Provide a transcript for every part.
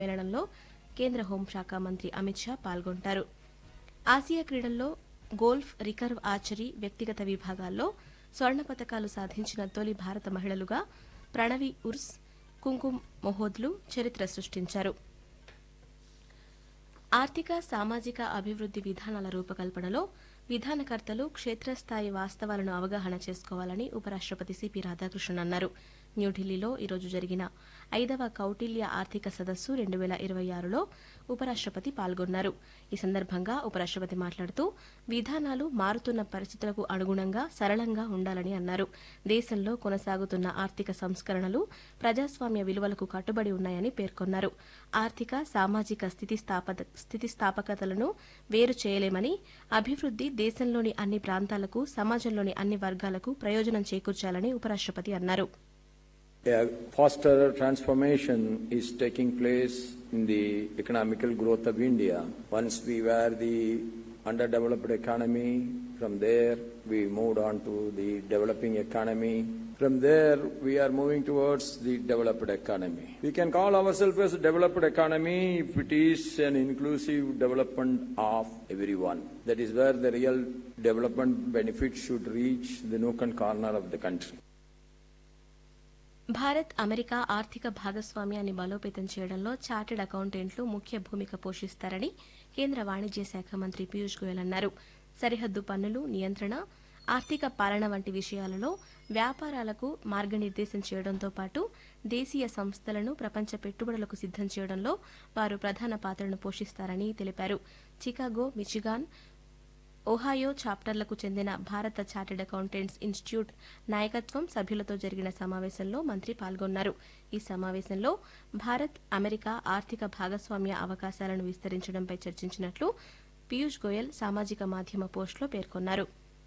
సమ్మేళనంలో కేంద్ర హోంశాఖ మంత్రి అమిత్ షా పాల్గొంటారు ఆసియా క్రీడల్లో గోల్ఫ్ రికర్వ్ ఆర్చరీ వ్యక్తిగత విభాగాల్లో స్వర్ణ పతకాలు సాధించిన తొలి భారత మహిళలుగా ప్రణవి ఉర్స్ కుంకుమ్ మొహోద్లు చరిత్ర సృష్టించారు ఆర్థిక సామాజిక అభివృద్ది విధానాల రూపకల్పనలో విధానకర్తలు క్షేత్రస్థాయి వాస్తవాలను అవగాహన చేసుకోవాలని ఉపరాష్టపతి సిపి రాధాకృష్ణన్ అన్నారు న్యూఢిల్లీలో ఈరోజు జరిగిన ఐదవ కౌటిల్య ఆర్థిక సదస్సు రెండు వేల ఇరవై ఆరులో ఉపరాష్టపతి పాల్గొన్నారు ఈ సందర్భంగా ఉపరాష్టపతి మాట్లాడుతూ విధానాలు మారుతున్న పరిస్థితులకు అనుగుణంగా సరళంగా ఉండాలని అన్నారు దేశంలో కొనసాగుతున్న ఆర్థిక సంస్కరణలు ప్రజాస్వామ్య విలువలకు కట్టుబడి ఉన్నాయని పేర్కొన్నారు ఆర్థిక సామాజిక స్థితిస్థాపక స్థితిస్థాపకతలను వేరు చేయలేమని అభివృద్ది దేశంలోని అన్ని ప్రాంతాలకు సమాజంలోని అన్ని వర్గాలకు ప్రయోజనం చేకూర్చాలని ఉపరాష్టపతి అన్నారు A faster transformation is taking place in the economical growth of India. Once we were the underdeveloped economy, from there we moved on to the developing economy. From there we are moving towards the developed economy. We can call ourselves as a developed economy if it is an inclusive development of everyone. That is where the real development benefits should reach the nook and corner of the country. Bharat America ఆర్థిక భాగస్వామ్యాన్ని బలోపేతం చేయడంలో chartered అకౌంటెంట్లు ముఖ్య భూమిక పోషిస్తారని కేంద్ర వాణిజ్య శాఖ మంత్రి పీయూష్ గోయల్ అన్నారు సరిహద్దు పన్నులు నియంత్రణ ఆర్థిక పాలన వంటి విషయాలలో వ్యాపారాలకు మార్గనిర్దేశం చేయడంతో పాటు దేశీయ సంస్థలను ప్రపంచ పెట్టుబడులకు సిద్దం చేయడంలో వారు ప్రధాన పాత్రను పోషిస్తారని తెలిపారు చికాగో మిచిగాన్ ఓహాయో చాప్టర్లకు చెందిన భారత చార్టెడ్ అకౌంటెంట్స్ ఇన్స్టిట్యూట్ నాయకత్వం సభ్యులతో జరిగిన సమావేశంలో మంత్రి పాల్గొన్నారు ఈ సమావేశంలో భారత్ అమెరికా ఆర్థిక భాగస్వామ్య అవకాశాలను విస్తరించడంపై చర్చించినట్లు పీయూష్ గోయల్ సామాజిక మాధ్యమ పోస్టులో పేర్కొన్నారు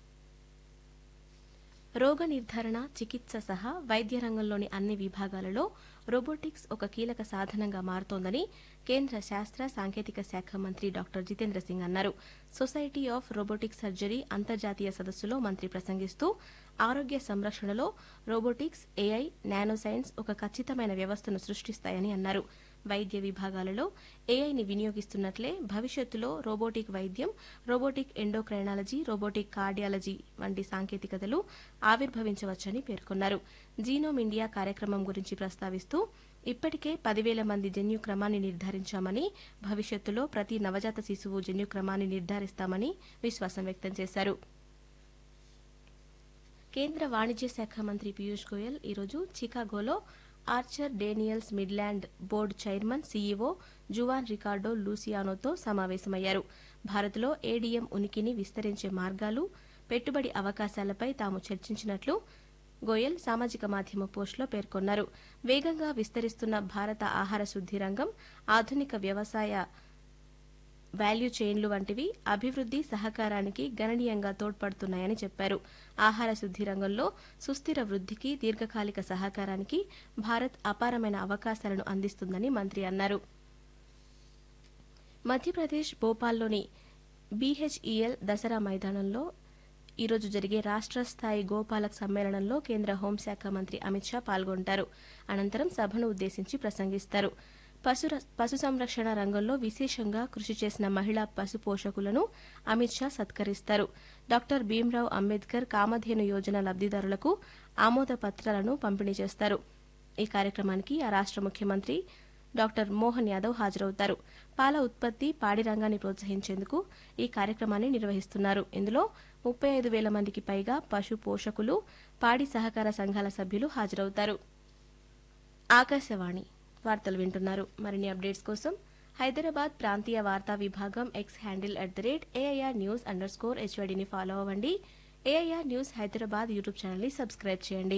రోగ నిర్ధారణ చికిత్స సహా వైద్య రంగంలోని అన్ని విభాగాలలో రోబోటిక్స్ ఒక కీలక సాధనంగా మారుతోందని కేంద్ర శాస్త్ర సాంకేతిక శాఖ మంత్రి డాక్టర్ జితేంద్ర సింగ్ అన్నారు సొసైటీ ఆఫ్ రోబోటిక్ సర్జరీ అంతర్జాతీయ సదస్సులో మంత్రి ప్రసంగిస్తూ ఆరోగ్య సంరక్షణలో రోబోటిక్స్ ఏఐ నానో సైన్స్ ఒక ఖచ్చితమైన వ్యవస్థను సృష్టిస్తాయని అన్నారు వైద్య విభాగాలలో ఏఐని వినియోగిస్తున్నట్లే భవిష్యత్తులో రోబోటిక్ వైద్యం రోబోటిక్ ఎండోక్రైనాలజీ రోబోటిక్ కార్డియాలజీ వంటి సాంకేతికతలు ఆవిర్భవించవచ్చని పేర్కొన్నారు జీనోమ్ ఇండియా కార్యక్రమం గురించి ప్రస్తావిస్తూ ఇప్పటికే పదివేల మంది జన్యు క్రమాన్ని నిర్ధారించామని భవిష్యత్తులో ప్రతి నవజాత శిశువు జన్యు క్రమాన్ని నిర్ధారిస్తామని విశ్వాసం వ్యక్తం చేశారు కేంద్ర వాణిజ్య శాఖ మంత్రి పీయూష్ గోయల్ ఈరోజు చికాగోలో Archer Daniels Midland board chairman CEO Juan Ricardo లూసియానోతో సమావేశమయ్యారు భారత్లో ఏడీఎం ఉనికిని విస్తరించే మార్గాలు పెట్టుబడి అవకాశాలపై తాము చర్చించినట్లు గోయల్ సామాజిక మాధ్యమ పోస్టులో పేర్కొన్నారు వేగంగా విస్తరిస్తున్న భారత ఆహార శుద్ది రంగం ఆధునిక వ్యవసాయ వాల్యూ చైన్లు వంటివి అభివృద్ది సహకారానికి గణనీయంగా తోడ్పడుతున్నాయని చెప్పారు ఆహార శుద్ది రంగంలో సుస్థిర వృద్దికి దీర్ఘకాలిక సహకారానికి భారత్ అపారమైన అవకాశాలను అందిస్తుందని మంత్రి అన్నారు మధ్యప్రదేశ్ భోపాల్లోని బీహెచ్ఈఎల్ దసరా మైదానంలో ఈరోజు జరిగే రాష్ట్ర స్థాయి గోపాలక్ సమ్మేళనంలో కేంద్ర హోంశాఖ మంత్రి అమిత్ షా పాల్గొంటారు అనంతరం సభను ఉద్దేశించి ప్రసంగిస్తారు పశు పశు సంరక్షణ రంగంలో విశేషంగా కృషి చేసిన మహిళా పశు పోషకులను అమిత్ షా సత్కరిస్తారు డాక్టర్ భీమ్రావ్ అంబేద్కర్ కామధేను యోజన లబ్దిదారులకు ఆమోద పత్రాలను పంపిణీ చేస్తారు ఈ కార్యక్రమానికి ఆ రాష్ట ముఖ్యమంత్రి డాక్టర్ మోహన్ యాదవ్ హాజరవుతారు పాల ఉత్పత్తి పాడి రంగాన్ని ప్రోత్సహించేందుకు ఈ కార్యక్రమాన్ని నిర్వహిస్తున్నారు ఇందులో ముప్పై ఐదు వేల మందికి పైగా పశు పోషకులు పాడి సహకార సంఘాల సభ్యులు హాజరవుతారు ఆకాశవాణి వార్తలు వింటున్నారు మరిన్ని అప్డేట్స్ కోసం హైదరాబాద్ ప్రాంతీయ వార్తా విభాగం X handle at the rate AIR news underscore హెచ్వైడిని ఫాలో అవ్వండి ఏఐఆర్ న్యూస్ హైదరాబాద్ యూట్యూబ్ ఛానల్ని సబ్స్క్రైబ్ చేయండి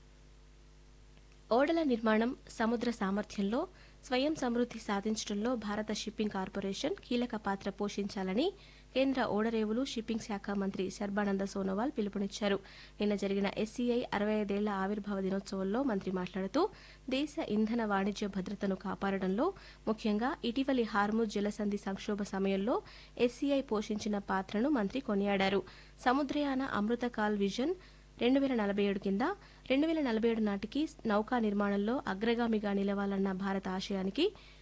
ఓడల నిర్మాణం సముద్ర సామర్థ్యంలో స్వయం సమృద్ది సాధించడంలో భారత షిప్పింగ్ కార్పొరేషన్ కీలక పాత్ర పోషించాలని కేంద్ర ఓడరేవులు షిప్పింగ్ శాఖ మంత్రి సర్బానంద సోనోవాల్ పిలుపునిచ్చారు నిన్న జరిగిన ఎస్సీఐ అరవై ఐదేళ్ల ఆవిర్భావ దినోత్సవంలో మంత్రి మాట్లాడుతూ దేశ ఇంధన వాణిజ్య భద్రతను కాపాడడంలో ముఖ్యంగా ఇటీవలి హార్ముజ్ జలసంధి సంక్షోభ సమయంలో ఎస్సీఐ పోషించిన పాత్రను మంత్రి కొనియాడారు సముద్రయాన అమృతకాల్ విజన్ రెండు వేల నలభై ఏడు కింద రెండు వేల నలభై ఏడు నాటికి నౌకా నిర్మాణంలో అగ్రగామిగా నిలవాలన్న భారత ఆశయానికి